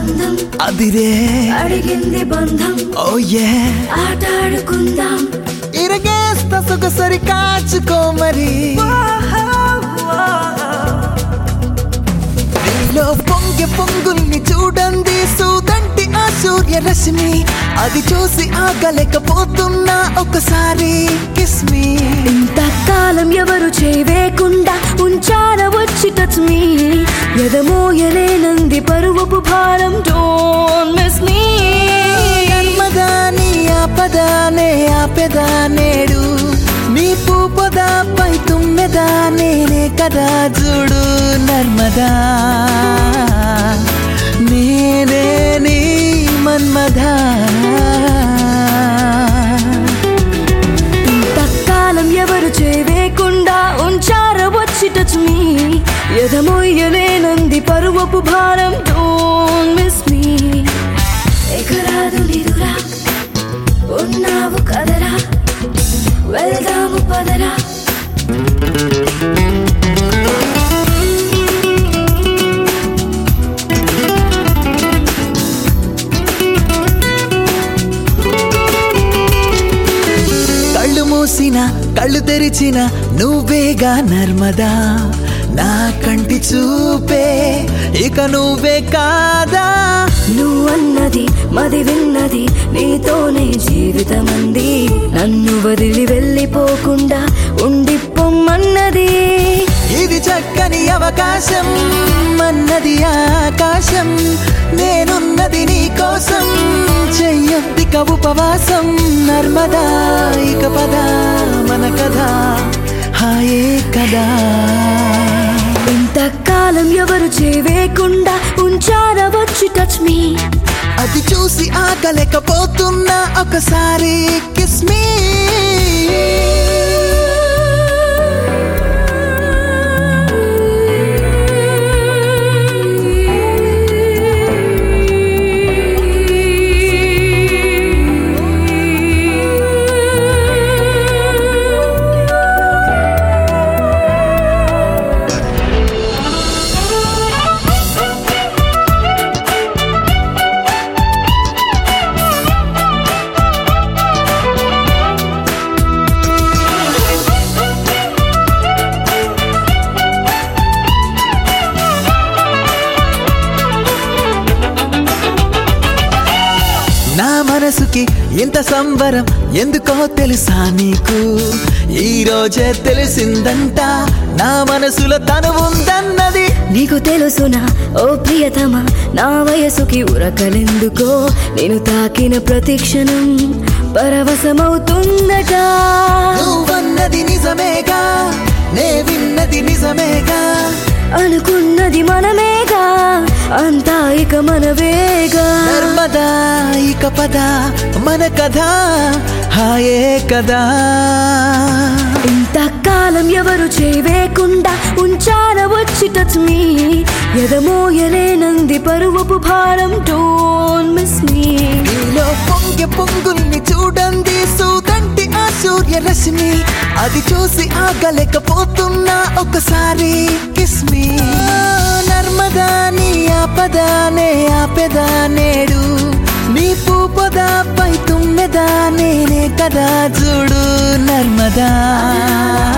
అందం అదిరే అడిగింది బంధం ఓ ఏ ఆటాడుకుందాం ఇరగేస్తా సొగసరి కాచుకో మరి నీలో పొంగె పొంగుల్ని చూడండి సూదంటి ఆ సూర్య రశ్మి అది చూసి ఆగలేకపోతున్నా ఒకసారి కిస్మి ఇంతకాలం ఎవరు చేయవేకుండా ఉంచార వచ్చి టచ్ మీ ఎదమోయలేనంది పరువపు భారం డోంట్ మిస్ మీ నర్మదా నీ ఆపదానే ఆపెదా నేడు నీ పూపదాపై తుమ్మెదా నేనే కదా చూడు నర్మదా నేనే నీ మన్మధా ఇంతకాలం ఎవరు చేయవేకుండా ఉంచార వచ్చి టచ్ మీ ఎదమోయలేనంది పరువపు భారం డోంట్ మిస్ మీ ఎగరాదు నిదురా ఉన్నావు కదరా వెళ్దాము పదరా కళ్ళు మూసిన కళ్ళు తెరిచిన నువ్వేగా నర్మదా నా కంటి చూపే ఇక నువ్వే కాదా నువ్వన్నది మది విన్నది నీతోనే జీవితమంది నన్ను వదిలి వెళ్ళిపోకుండా ఉండి పొమ్మన్నది ఇది చక్కని అవకాశం అన్నది ఆకాశం నేనున్నది నీ కోసం చెయ్యొద్దిక ఉపవాసం నర్మదా ఇక పద మన కథ హాయే కదా ఇంతకాలం ఎవరు చేయవేకుండా ఉంచార వచ్చి టచ్ మీ అది చూసి ఆగలేకపోతున్నా ఒకసారి కిస్మీ నా మనసుకి ఎంత సంబరం ఎందుకో తెలుసా నీకు ఈ రోజే తెలిసిందంట నా మనసులో తను ఉందన్నది నీకు తెలుసునా ఓ ప్రియతమా నా వయసుకి ఉరకలెందుకో నేను తాకిన ప్రతి క్షణం పరవశమవుతుందట నువ్వన్నది నిజమేగా నే విన్నది నిజమేగా అనుకున్నది మనమేగా అంతా ఇక మనవేగా నర్మదా ఇక పద మన కథ హాయే కదా ఇంతకాలం ఎవరు చేయవేకుండా ఉంచార వచ్చి టచ్ మీ ఎదమోయలేనంది పరువపు భారం డోంట్ మిస్ మీ నీలో పొంగె పొంగుల్ని చూడండి సూదంటి ఆ సూర్య రశ్మి అది చూసి ఆగలేకపోతున్నా ఒకసారి కిస్మి నర్మదా నీ ఆపదానే ఆపెదా నేడు నీ పూపదాపై తుమ్మెదా నేనే కదా చూడు నర్మదా